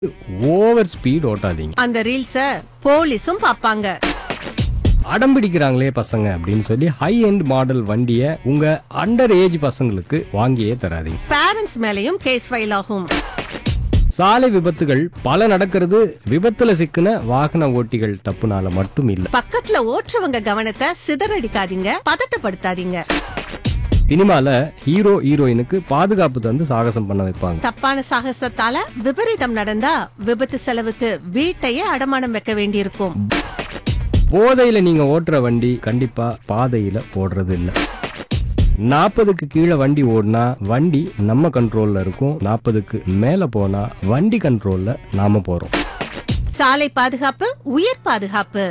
Over speed ஓட்டாதீங்க அந்த ரீல்ஸ போலீஸும் பாப்பாங்க அடம் பிடிக்கிறாங்களே பசங்க அப்படின்னு சொல்லி ஹை எண்ட் மாடல் வண்டியை உங்க அண்டர் ஏஜ் பசங்களுக்கு வாங்கியே தராதீங்க பேரண்ட்ஸ் மேலயும் கேஸ் ஃபைல் ஆகும் சாலை விபத்துகள் பல நடக்கிறது விபத்துல சிக்கின வாகன ஓட்டிகள் தப்புனால மட்டும் இல்ல பக்கத்துல ஓட்டுறவங்க கவனத்தை சிதறடிக்காதீங்க பதட்டப்படுத்தாதீங்க சினிமால ஹீரோ ஹீரோயினுக்கு பாதுகாப்பு தந்து சாகசம் பண்ண வைப்பாங்க தப்பான சாகசத்தால விபரீதம் நடந்தா விபத்து செலவுக்கு வீட்டையே அடமானம் வைக்க வேண்டியிருக்கும் போதையில நீங்க ஓட்டுற வண்டி கண்டிப்பா பாதையில போடுறது இல்ல நாற்பதுக்கு கீழே வண்டி ஓடினா வண்டி நம்ம கண்ட்ரோல்ல இருக்கும் நாற்பதுக்கு மேல போனா வண்டி கண்ட்ரோல்ல நாம போறோம் சாலை பாதுகாப்பு உயிர் பாதுகாப்பு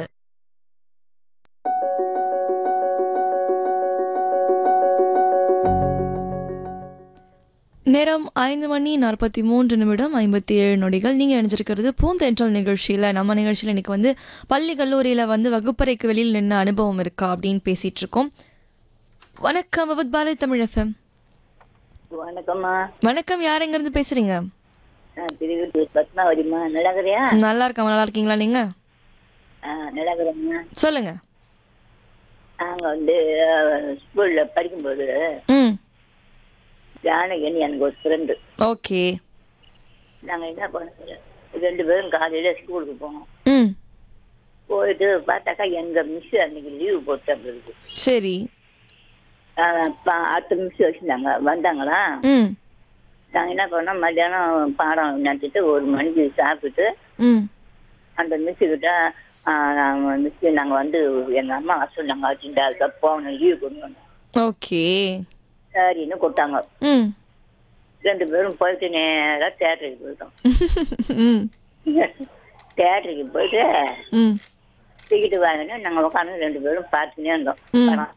நேரம் ஐந்து மணி நாற்பத்தி மூன்று நிமிடம் ஐம்பத்தி ஏழு நொடிகள் நீங்கள் இணைஞ்சிருக்கிறது பூந்தென்றல் நிகழ்ச்சியில் நம்ம நிகழ்ச்சியில் இன்னைக்கு வந்து பள்ளி கல்லூரியில் வந்து வகுப்பறைக்கு வெளியில் நின்ன அனுபவம் இருக்கா அப்படின்னு பேசிட்டு இருக்கோம் வணக்கம் விபத் பாரதி தமிழ் எஃப்எம் வணக்கம்மா வணக்கம் யார் எங்கேருந்து பேசுறீங்க நான் திருவிட்டூர் பத்மாவதிம்மா நிலகரியா நல்லா இருக்கா நல்லா இருக்கீங்களா நீங்க ஆ நிலகரம்மா சொல்லுங்க நாங்கள் வந்து ஸ்கூலில் படிக்கும்போது ம் ஜானகின்னு எனக்கு ஒரு ஃப்ரெண்டு ஓகே நாங்கள் என்ன பண்ணோம் ரெண்டு பேரும் காலையில் ஸ்கூலுக்கு போனோம் ம் போயிட்டு பார்த்தாக்கா எங்கள் மிஸ் அன்னைக்கு லீவு போட்டு சரி அடுத்த மிஸ் வச்சுருந்தாங்க வந்தாங்களா ம் நாங்கள் என்ன பண்ணோம் மத்தியானம் பாடம் நடத்திட்டு ஒரு மணிக்கு சாப்பிட்டுட்டு ம் அந்த மிஸ் கிட்ட மிஸ் நாங்கள் வந்து எங்கள் அம்மா வர சொன்னாங்க வச்சுட்டு அதுக்கப்புறம் போகணும் லீவு கொண்டு வந்தோம் ஓகே சரின்னு கொடுத்தாங்க ம் ரெண்டு பேரும் போயிட்டு நேராக தேட்டருக்கு போயிட்டோம் ம் தேட்டருக்கு போயிட்டு ம் டிக்கெட்டு வாங்கினோம் நாங்கள் உட்காந்து ரெண்டு பேரும் பார்த்துனே இருந்தோம் ம். படம்.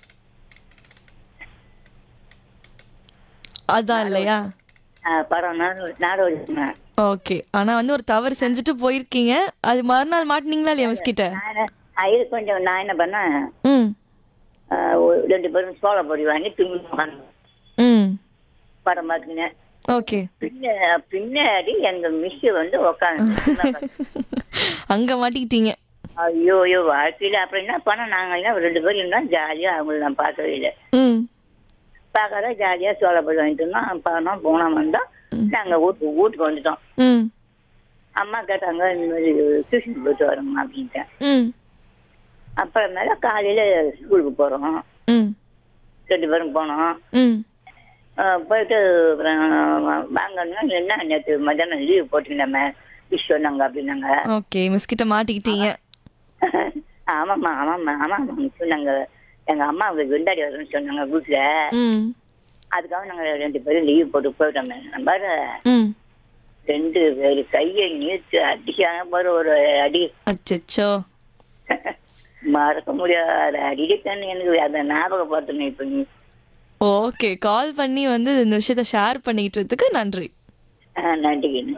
அதான் இல்லையா ஆ, படம் நாடோ- நாடோடிமா ஓகே ஆனா வந்து ஒரு தவறு செஞ்சுட்டு போயிருக்கீங்க அது மறுநாள் மாட்டினீங்களா இல்லையா மிஸ் கிட்ட நான் இது கொஞ்சம் நான் என்ன பண்ணேன் ம் ஆ, ஒரு ரெண்டு பேரும் சோள பொடி வாங்கி துணி உட்காந்து ம் படம் பார்த்துனேன் ஓகே பின்ன பின்னாடி எங்க மிஸ் வந்து உட்காந்து அங்க மாட்டிக்கிட்டீங்க ஐயோ ஐயோ வாழ்க்கையில அப்புறம் என்ன பண்ணோம் நாங்கள் என்ன ரெண்டு பேரும் இருந்தோம் ஜாலியா அவங்கள நான் பார்க்கவே இல்லை ம் பார்க்காத ஜாலியா சோள பொடி வாங்கிட்டு இருந்தோம் போனோம் போனோம் வந்தோம் நாங்க வீட்டுக்கு வீட்டுக்கு வந்துட்டோம் ம் அம்மா கேட்டாங்க இந்த மாதிரி டியூஷன் போயிட்டு வரோம்மா அப்படின்ட்டேன் ம் அப்புறமேல காலையில ஸ்கூலுக்கு போறோம் ம் ரெண்டு பேரும் போனோம் ம் அஹ் போயிட்டு அப்புறம் வாங்கன்னா என்ன நேற்று மத்தியானம் லீவ் போட்டுருந்தோமே விஷ் சொன்னாங்க அப்படின்னாங்க ஓகே மிஸ் கிட்ட மாட்டிக்கிட்டீங்க ஆமாம்மா ஆமாம்மா ஆமாம்மா சொன்னாங்க எங்க அம்மா அவங்க விண்டாடி வரணும்னு சொன்னாங்க வீட்டுல ம் அதுக்காக நாங்க ரெண்டு பேரும் லீவ் போட்டு போயிட்டோமே பாரு ம் ரெண்டு பேரு கையை நீட்டு அடிக்காம பாரு ஒரு அடி அச்சச்சோ மறக்க முடியாத அடிக்கன்னு எனக்கு அதை ஞாபகப்படுத்தணும் இப்ப நீ ஓகே கால் பண்ணி வந்து இந்த விஷயத்த ஷேர் பண்ணிக்கிட்டதுக்கு நன்றி ஆஹ் நன்றிங்க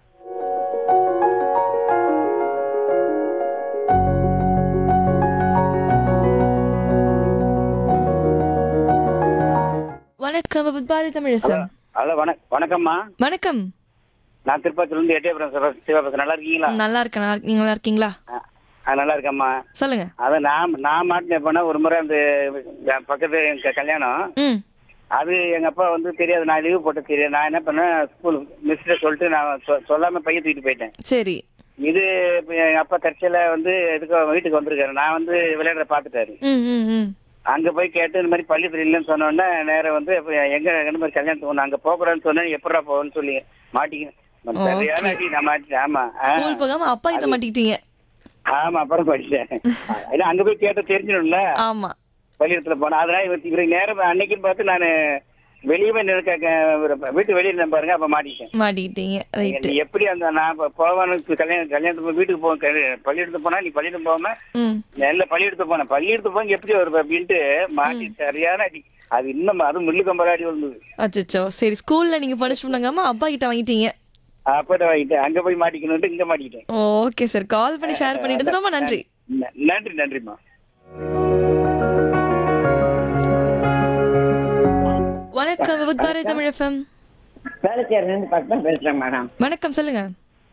வணக்கம் விபத் பாரதி தமிழ் எஃப்எம் ஹலோ வணக் வணக்கம்மா வணக்கம் நான் திருப்பத்திலிருந்து எட்டயபுரம் சிவா சிவா பேசுறேன் நல்லா இருக்கீங்களா நல்லா இருக்கேன் நல்லா நீங்க நல்லா இருக்கீங்களா ஆ, ஆ, நல்லா இருக்கேம்மா சொல்லுங்க அதை நான் நான் மாட்டினேன் எப்போனா ஒரு முறை அந்த என் பக்கத்து எங்க கல்யாணம் ம் அது எங்க அப்பா வந்து தெரியாது நான் லீவு போட்டு தெரியாது நான் என்ன பண்ணேன் ஸ்கூல் மிஸ்கிட்ட சொல்லிட்டு நான் சொ- சொல்லாம பையன் தூக்கிட்டு போயிட்டேன் சரி இது இப்ப எங்க அப்பா தற்செயல வந்து எதுக்கு வீட்டுக்கு வந்திருக்காரு நான் வந்து விளையாடுற பார்த்துட்டாரு ம் ம் ம் அங்க போய் கேட்டு இந்த மாதிரி பள்ளியத்தில் இல்லைன்னு சொன்ன உடனே நேரம் வந்து இப்ப எங்க இந்த மாதிரி கல்யாணத்துக்கு போகணும் அங்க போகக்கூடாதுன்னு சொன்னேன் எப்படா போகணும்னு சொல்லி மாட்டிக்கினேன் சரியான அடி நான் மாட்டிட்டேன் ஆமா ஆ. ஸ்கூல் போகாம அப்பா கிட்ட மாட்டிக்கிட்டீங்க ஆமா அப்புறம் படிச்சேன் ஏன்னா அங்க போய் கேட்ட தெரிஞ்சிடும்ல ஆமா பள்ளியிடத்துல போனா அதனால இவர் இவரு நேரம் அன்னைக்கு பார்த்து நான் வெளியே போய் நிற்க வீட்டு வெளியே இருந்தேன் பாருங்க அப்ப மாட்டிட்டேன் மாட்டிக்கிட்டீங்க ரைட்டு நீ எப்படி அந்த நான் இப்ப போவானுக்கு கல்யாணம் கல்யாணத்துக்கு போய் வீட்டுக்கு போக பள்ளியிடத்து போனா நீ பள்ளியிடம் போகாம ம் நல்ல பள்ளியிடத்து போனேன் பள்ளியிடத்து போங்க எப்படி வருவ அப்படின்ட்டு மாட்டி சரியான அடி அது இன்னும் அது முள்ளு கம்பராடி வந்தது அச்சச்சோ சரி ஸ்கூல்ல நீங்க பனிஷ் பண்ணாம அப்பா கிட்ட வாங்கிட்டீங்க அப்பட வாங்கிட்டேன் அங்க போய் மாட்டிக்கணும்ட்டு இங்க மாட்டிக்கிட்டேன் ஓகே சார் கால் பண்ணி ஷேர் பண்ணிட்டு ரொம்ப நன்றி ந- நன்றி நன்றிம்மா வணக்கம் விபத் பாரதி தமிழ் எஃப்எம் வேலைச்சேரிலேருந்து பக்கம் பேசுகிறேன் மேடம் வணக்கம் சொல்லுங்க